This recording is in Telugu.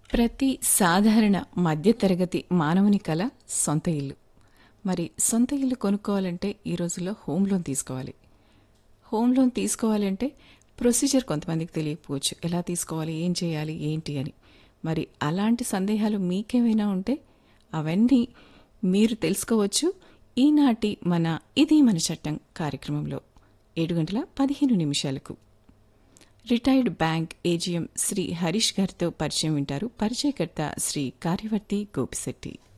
ప్రతి సాధారణ మధ్యతరగతి మానవుని కల సొంత ఇల్లు మరి సొంత ఇల్లు కొనుక్కోవాలంటే ఈ రోజుల్లో హోమ్ లోన్ తీసుకోవాలి హోమ్ లోన్ తీసుకోవాలి అంటే ప్రొసీజర్ కొంతమందికి తెలియకపోవచ్చు ఎలా తీసుకోవాలి ఏం చేయాలి ఏంటి అని మరి అలాంటి సందేహాలు మీకేమైనా ఉంటే అవన్నీ మీరు తెలుసుకోవచ్చు ఈనాటి మన ఇది మన చట్టం కార్యక్రమంలో ఏడు గంటల పదిహేను నిమిషాలకు retired bank AGM Shri Harish గారితో పరిచయం వింటారు పరిచయకర్త శ్రీ కార్యవర్తి గోపిశెట్టి